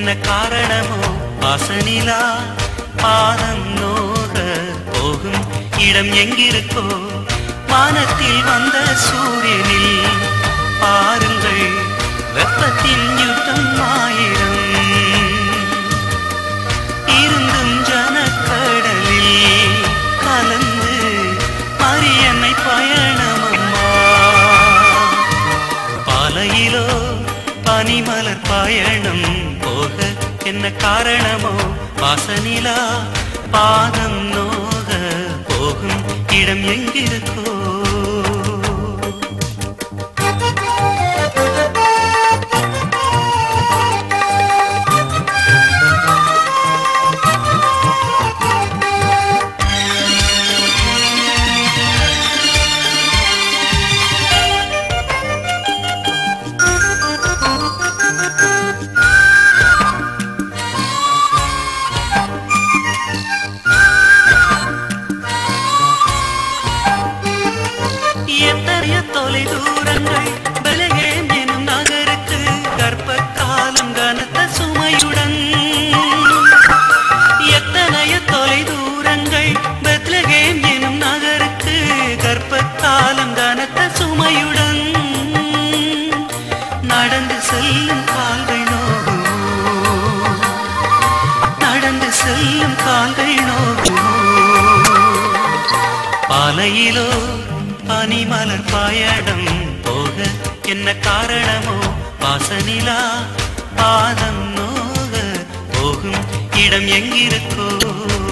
என்ன காரணமோ வாசனிலா பாதம் நோக போகும் இடம் எங்கிருக்கோ வானத்தில் வந்த சூரியனில் பாருங்கள் வெப்பத்தின் யுத்தம் ஆயிரம் இருந்தும் ஜனக்கடலில் கலந்து மரியன்னை பயணமம்மா பாலையிலோ பனிமலர் பயணம் போக என்ன காரணமோ வாசனிலா பாதம் நோக போகும் இடம் எங்கிருக்கோ எத்தனைய தொலை தூரங்கள் பெலகேம் எனும் நகருக்கு கர்ப்ப காலம் கனத்த சுமையுடன் எத்தனைய தொலை தூரங்கள் பெத்லகேம் எனும் நகருக்கு கர்ப்ப காலம் கனத்த சுமையுடன் நடந்து செல்லும் கால்கள் நோகுமோ நடந்து செல்லும் கால்கள் நோகுமோ பாலையிலோ பனிமலர் பாயடம் போக என்ன காரணமோ வாசனிலா பாதம் நோக போகும் இடம் எங்கிருக்கோ